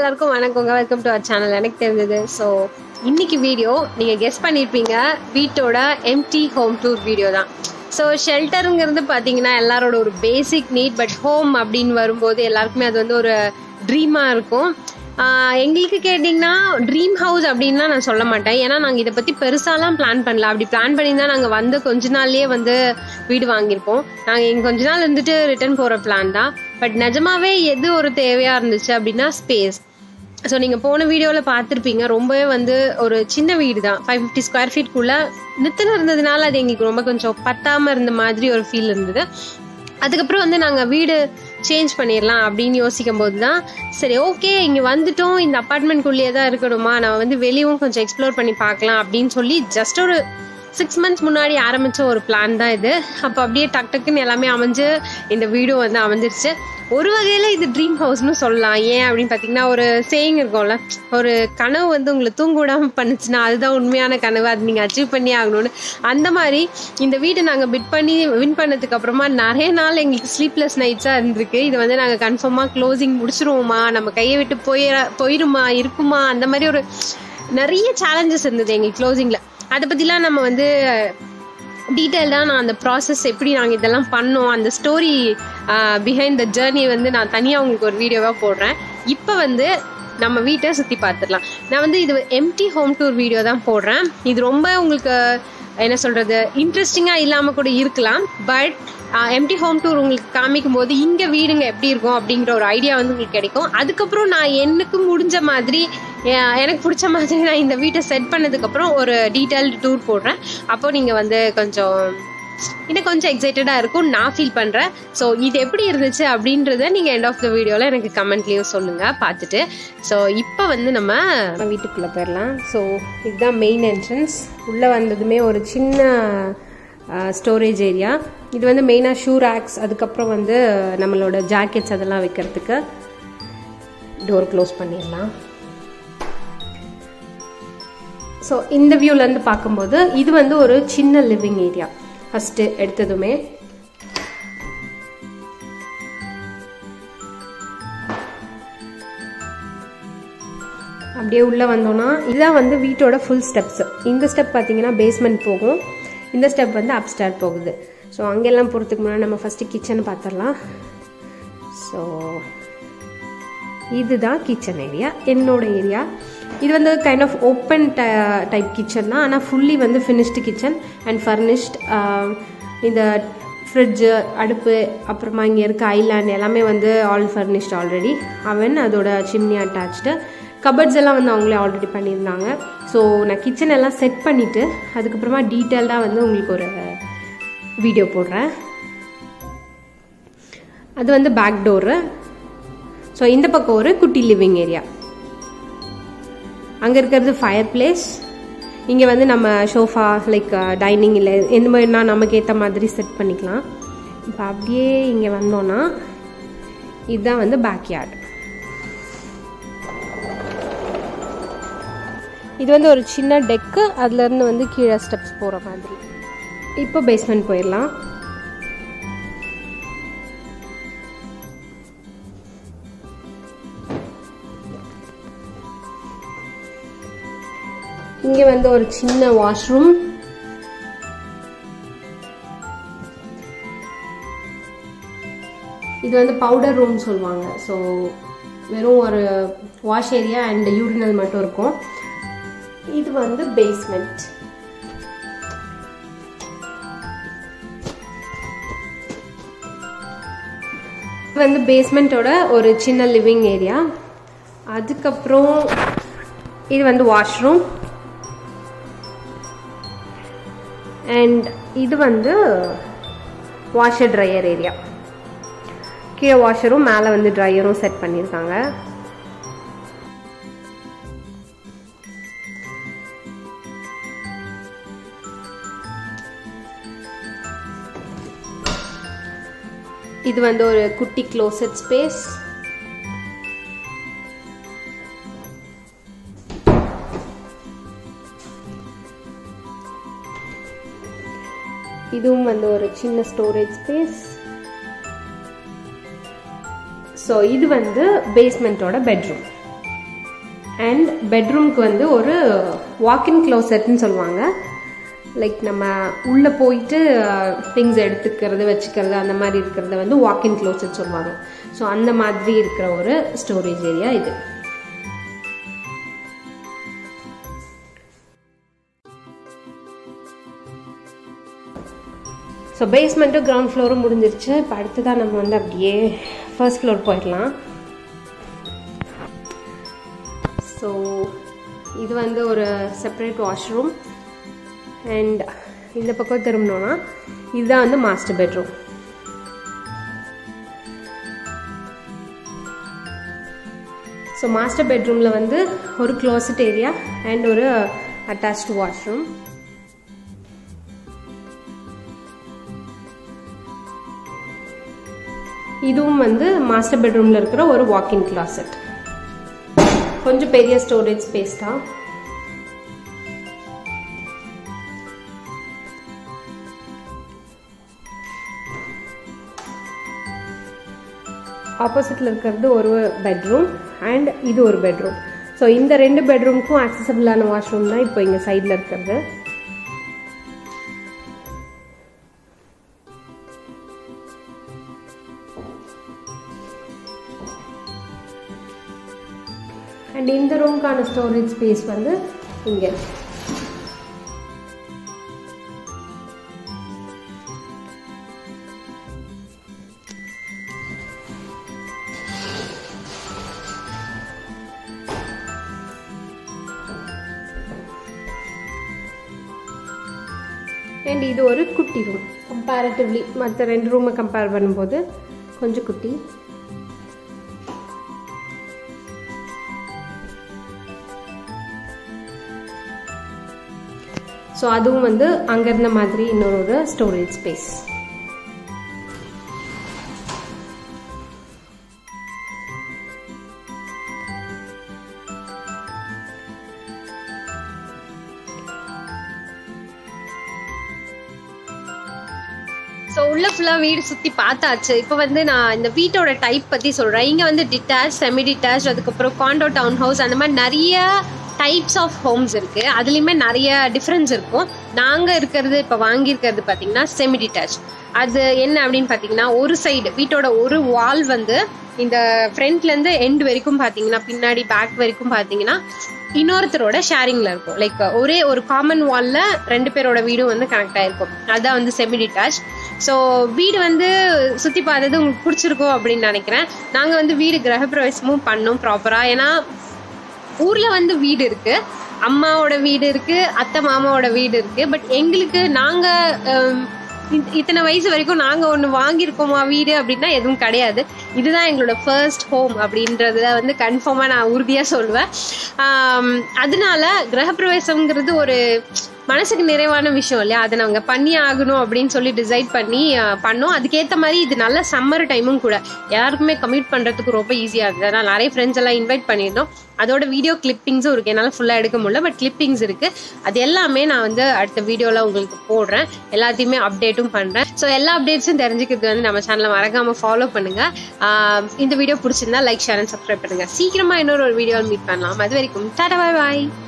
எல்லாருக்கும் வணக்கங்க welcome to our channel எனக்கு தெரிஞ்சது ஸோ இன்னைக்கு வீடியோ நீங்கள் கெஸ் பண்ணியிருப்பீங்க வீட்டோட எம்டி ஹோம் டூர் வீடியோ தான் ஸோ ஷெல்டருங்கிறது பார்த்தீங்கன்னா எல்லாரோட ஒரு பேசிக் நீட் பட் ஹோம் அப்படின்னு வரும்போது எல்லாருக்குமே அது வந்து ஒரு ட்ரீமாக இருக்கும் ஆஹ் எங்களுக்கு கேட்டிங்கன்னா ட்ரீம் ஹவுஸ் அப்படின்லாம் நான் சொல்ல மாட்டேன் ஏன்னா நாங்கள் இதை பற்றி பெருசாலாம் பிளான் பண்ணல அப்படி பிளான் பண்ணி தான் நாங்கள் வந்து கொஞ்ச நாள்லயே வந்து வீடு வாங்கியிருப்போம் நாங்கள் இங்கே கொஞ்ச நாள் இருந்துட்டு ரிட்டர்ன் போகிற பிளான் தான் பட் நிஜமாவே எது ஒரு தேவையாக இருந்துச்சு அப்படின்னா ஸ்பேஸ் ஸோ நீங்கள் போன வீடியோவில் பார்த்துருப்பீங்க ரொம்பவே வந்து ஒரு சின்ன வீடு தான் ஃபைவ் ஃபிஃப்டி ஸ்கொயர் ஃபீட்குள்ளே நித்தில் இருந்ததுனால அது எங்களுக்கு ரொம்ப கொஞ்சம் பத்தாமல் இருந்த மாதிரி ஒரு ஃபீல் இருந்தது அதுக்கப்புறம் வந்து நாங்கள் வீடு சேஞ்ச் பண்ணிடலாம் அப்படின்னு யோசிக்கும் போது தான் சரி ஓகே இங்கே வந்துட்டோம் இந்த அப்பார்ட்மெண்ட்குள்ளேயே தான் இருக்கணுமா நம்ம வந்து வெளியவும் கொஞ்சம் எக்ஸ்ப்ளோர் பண்ணி பார்க்கலாம் அப்படின்னு சொல்லி ஜஸ்ட் ஒரு சிக்ஸ் மந்த்ஸ் முன்னாடி ஆரம்பித்த ஒரு பிளான் தான் இது அப்போ அப்படியே டக் டக்குன்னு எல்லாமே அமைஞ்சு இந்த வீடியோ வந்து அமைஞ்சிருச்சு ஒரு வகையில் இது ட்ரீம் ஹவுஸ்னு சொல்லலாம் ஏன் அப்படின்னு பார்த்தீங்கன்னா ஒரு சேயிங் இருக்கும்ல ஒரு கனவு வந்து உங்களை தூங்க விடாமல் பண்ணுச்சுன்னா அதுதான் உண்மையான கனவு அது நீங்கள் அச்சீவ் பண்ணி ஆகணும்னு அந்த மாதிரி இந்த வீட்டை நாங்கள் பிட் பண்ணி வின் பண்ணதுக்கு அப்புறமா நிறைய நாள் எங்களுக்கு ஸ்லீப்லெஸ் நைட்ஸாக இருந்திருக்கு இது வந்து நாங்கள் கன்ஃபார்மாக க்ளோசிங் முடிச்சிருவோமா நம்ம கையை விட்டு போயிட போயிருமா இருக்குமா அந்த மாதிரி ஒரு நிறைய சேலஞ்சஸ் இருந்தது எங்களுக்கு க்ளோசிங்கில் அதை பற்றிலாம் நம்ம வந்து டீட்டெயில்டாக நான் அந்த ப்ராசஸ் எப்படி நாங்கள் இதெல்லாம் பண்ணோம் அந்த ஸ்டோரி பிஹைண்ட் த ஜேர்னி வந்து நான் தனியாக உங்களுக்கு ஒரு வீடியோவாக போடுறேன் இப்போ வந்து நம்ம வீட்டை சுற்றி பார்த்துடலாம் நான் வந்து இது எம்டி ஹோம் டூர் வீடியோ தான் போடுறேன் இது ரொம்ப உங்களுக்கு என்ன சொல்கிறது இன்ட்ரெஸ்டிங்காக இல்லாமல் கூட இருக்கலாம் பட் எம்டி ஹோம் டூர் உங்களுக்கு காமிக்கும் போது இங்கே வீடுங்க எப்படி இருக்கும் அப்படிங்கிற ஒரு ஐடியா வந்து உங்களுக்கு கிடைக்கும் அதுக்கப்புறம் நான் எனக்கு முடிஞ்ச மாதிரி எனக்கு பிடிச்ச மாதிரி நான் இந்த வீட்டை செட் பண்ணதுக்கப்புறம் ஒரு டீட்டெயில்டு டூர் போடுறேன் அப்போ நீங்கள் வந்து கொஞ்சம் இன்னும் கொஞ்சம் எக்ஸைட்டடாக இருக்கும் நான் ஃபீல் பண்ணுறேன் ஸோ இது எப்படி இருந்துச்சு அப்படின்றத நீங்கள் எண்ட் ஆஃப் த வீடியோவில் எனக்கு கமெண்ட்லேயும் சொல்லுங்கள் பார்த்துட்டு ஸோ இப்போ வந்து நம்ம வீட்டுக்குள்ளே போயிடலாம் ஸோ இதுதான் மெயின் என்ட்ரன்ஸ் உள்ளே வந்ததுமே ஒரு சின்ன ஸ்டோரேஜ் ஏரியா இது வந்து மெயினாக ஷூ ரேக்ஸ் அதுக்கப்புறம் வந்து நம்மளோட ஜாக்கெட்ஸ் அதெல்லாம் வைக்கிறதுக்கு டோர் க்ளோஸ் பண்ணிடலாம் ஸோ இந்த வியூலேருந்து பார்க்கும்போது இது வந்து ஒரு சின்ன லிவிங் ஏரியா ஃபஸ்ட்டு எடுத்ததுமே அப்படியே உள்ளே வந்தோன்னா இதுதான் வந்து வீட்டோட ஃபுல் ஸ்டெப்ஸ் இந்த ஸ்டெப் பார்த்தீங்கன்னா பேஸ்மெண்ட் போகும் இந்த ஸ்டெப் வந்து அப்ஸ்டார் போகுது ஸோ அங்கெல்லாம் போகிறதுக்கு முன்னாடி நம்ம ஃபஸ்ட்டு கிச்சன் பார்த்துடலாம் ஸோ இதுதான் கிச்சன் ஏரியா என்னோட ஏரியா இது வந்து kind of open type kitchen தான் ஆனால் ஃபுல்லி வந்து ஃபினிஷ்டு கிச்சன் அண்ட் ஃபர்னிஷ்ட் இந்த ஃப்ரிட்ஜு அடுப்பு அப்புறமா இங்கே இருக்க ஐலாண்ட் எல்லாமே வந்து ஆல் ஃபர்னிஷ்ட் ஆல்ரெடி அவன் அதோட சிம்னி அட்டாச்சு கபர்ட்ஸ் எல்லாம் வந்து அவங்களே ஆல்ரெடி பண்ணியிருந்தாங்க ஸோ நான் கிச்சன் எல்லாம் செட் பண்ணிவிட்டு அதுக்கப்புறமா டீட்டெயில்டாக வந்து உங்களுக்கு ஒரு வீடியோ போடுறேன் அது வந்து பேக் டோரு ஸோ இந்த பக்கம் ஒரு குட்டி லிவிங் ஏரியா அங்கே இருக்கிறது ஃபயர் பிளேஸ் இங்கே வந்து நம்ம ஷோஃபா லைக் டைனிங் இல்லை எந்த மாதிரினா நமக்கு ஏற்ற மாதிரி செட் பண்ணிக்கலாம் இப்போ அப்படியே இங்கே வந்தோன்னா இதுதான் வந்து பேக் யார்டு இது வந்து ஒரு சின்ன டெக்கு அதுலேருந்து வந்து கீழே ஸ்டெப்ஸ் போகிற மாதிரி இப்போ பேஸ்மெண்ட் போயிடலாம் இங்கே வந்து ஒரு சின்ன வாஷ்ரூம் இது வந்து பவுடர் ரூம் சொல்லுவாங்க ஸோ வெறும் ஒரு வாஷ் ஏரியா அண்ட் யூரினல் மட்டும் இருக்கும் இது வந்து பேஸ்மெண்ட் இது வந்து பேஸ்மெண்ட்டோட ஒரு சின்ன லிவிங் ஏரியா அதுக்கப்புறம் இது வந்து வாஷ்ரூம் அண்ட் இது வந்து வாஷர் ட்ரையர் ஏரியா கீழே வாஷரும் மேலே வந்து ட்ரையரும் செட் பண்ணியிருக்காங்க இது வந்து ஒரு குட்டி க்ளோசட் ஸ்பேஸ் இதுவும் வந்து ஒரு சின்ன ஸ்டோரேஜ் ஸ்பேஸ் ஸோ இது வந்து பேஸ்மெண்ட்டோட பெட்ரூம் அண்ட் பெட்ரூம்க்கு வந்து ஒரு வாக்கின் க்ளோசெட்னு சொல்லுவாங்க லைக் நம்ம உள்ளே போயிட்டு திங்ஸ் எடுத்துக்கிறது வச்சுக்கிறது அந்த மாதிரி இருக்கிறத வந்து வாக்கின் க்ளோசெட் சொல்லுவாங்க ஸோ அந்த மாதிரி இருக்கிற ஒரு ஸ்டோரேஜ் ஏரியா இது ஸோ பேஸ்மெண்ட்டும் கிரவுண்ட் ஃப்ளோரும் முடிஞ்சிருச்சு இப்போ அடுத்ததான் நம்ம வந்து அப்படியே ஃபர்ஸ்ட் ஃப்ளோர் போயிடலாம் ஸோ இது வந்து ஒரு செப்பரேட் வாஷ்ரூம் அண்ட் இந்த பக்கம் திரும்பினோன்னா இதுதான் வந்து மாஸ்டர் பெட்ரூம் ஸோ மாஸ்டர் பெட்ரூமில் வந்து ஒரு க்ளோசட் ஏரியா அண்ட் ஒரு அட்டாச்டு வாஷ்ரூம் இதுவும் வந்து மாஸ்டர் பெட்ரூமில் இருக்கிற ஒரு வாக்கின் கிளாசட் கொஞ்சம் பெரிய ஸ்டோரேஜ் ஸ்பேஸ் தான் ஆப்போசிட்டில் இருக்கிறது ஒரு பெட்ரூம் அண்ட் இது ஒரு பெட்ரூம் ஸோ இந்த ரெண்டு பெட்ரூம்க்கும் ஆக்சசபிளான வாஷ்ரூம் தான் இப்போ இங்கே சைடில் இருக்கிறது அண்ட் இந்த ரூம்க்கான ஸ்டோரேஜ் ஸ்பேஸ் வந்து இங்கே அண்ட் இது ஒரு குட்டி ரூம் கம்பேரிட்டிவ்லி மற்ற ரெண்டு ரூமை கம்பேர் பண்ணும்போது கொஞ்சம் குட்டி ஸோ அதுவும் வந்து அங்கே இருந்த மாதிரி இன்னொரு ஒரு ஸ்டோரேஜ் ஸ்பேஸ் ஸோ உள்ள ஃபுல்லாக வீடு சுற்றி பார்த்தாச்சு இப்போ வந்து நான் இந்த வீட்டோட டைப் பற்றி சொல்கிறேன் இங்கே வந்து டிட்டாச் செமி டிட்டாச் அதுக்கப்புறம் காண்டோ டவுன் ஹவுஸ் அந்த மாதிரி நிறைய டைப்ஸ் ஆஃப் ஹோம்ஸ் இருக்குது அதுலேயுமே நிறைய டிஃப்ரென்ஸ் இருக்கும் நாங்கள் இருக்கிறது இப்போ வாங்கியிருக்கிறது பார்த்தீங்கன்னா செமி டிட்டாச் அது என்ன அப்படின்னு பார்த்தீங்கன்னா ஒரு சைடு வீட்டோட ஒரு வால் வந்து இந்த ஃப்ரண்ட்லேருந்து எண்ட் வரைக்கும் பார்த்தீங்கன்னா பின்னாடி பேக் வரைக்கும் பார்த்தீங்கன்னா இன்னொருத்தரோட ஷேரிங்கில் இருக்கும் லைக் ஒரே ஒரு காமன் வாலில் ரெண்டு பேரோட வீடும் வந்து கனெக்ட் ஆகிருக்கும் அதுதான் வந்து செமி டிட்டாச் ஸோ வீடு வந்து சுற்றி பார்த்தது உங்களுக்கு பிடிச்சிருக்கும் அப்படின்னு நினைக்கிறேன் நாங்கள் வந்து வீடு கிரகப்பிரவேசமும் பண்ணோம் ப்ராப்பராக ஏன்னா ஊரில் வந்து வீடு இருக்குது அம்மாவோட வீடு இருக்குது அத்தை மாமாவோட வீடு இருக்குது பட் எங்களுக்கு நாங்கள் இத்தனை வயசு வரைக்கும் நாங்கள் ஒன்று வாங்கியிருக்கோமா வீடு அப்படின்னா எதுவும் கிடையாது இதுதான் எங்களோட ஃபர்ஸ்ட் ஹோம் அப்படின்றத வந்து கன்ஃபார்மாக நான் உறுதியாக சொல்லுவேன் அதனால கிரகப்பிரவேசம்ங்கிறது ஒரு மனசுக்கு நிறைவான விஷயம் இல்லையா அதை நாங்கள் பண்ணி ஆகணும் அப்படின்னு சொல்லி டிசைட் பண்ணி பண்ணோம் அதுக்கேற்ற மாதிரி இது நல்ல சம்மர் டைமும் கூட யாருக்குமே கம்யூட் பண்ணுறதுக்கு ரொம்ப ஈஸியாக இருந்தது நான் நிறைய ஃப்ரெண்ட்ஸ் எல்லாம் இன்வைட் பண்ணியிருந்தோம் அதோட வீடியோ கிளிப்பிங்ஸும் இருக்குது என்னால் ஃபுல்லாக எடுக்க முடியல பட் கிளிப்பிங்ஸ் இருக்குது அது எல்லாமே நான் வந்து அடுத்த வீடியோவில் உங்களுக்கு போடுறேன் எல்லாத்தையுமே அப்டேட்டும் பண்ணுறேன் ஸோ எல்லா அப்டேட்ஸும் தெரிஞ்சுக்கிறது வந்து நம்ம சேனலை மறக்காமல் ஃபாலோ பண்ணுங்கள் இந்த வீடியோ பிடிச்சிருந்தா லைக் ஷேர் அண்ட் சப்ஸ்கிரைப் பண்ணுங்கள் சீக்கிரமாக இன்னொரு ஒரு வீடியோவில் மீட் பண்ணலாம் அது வரைக்கும் டாடா பாய் பாய்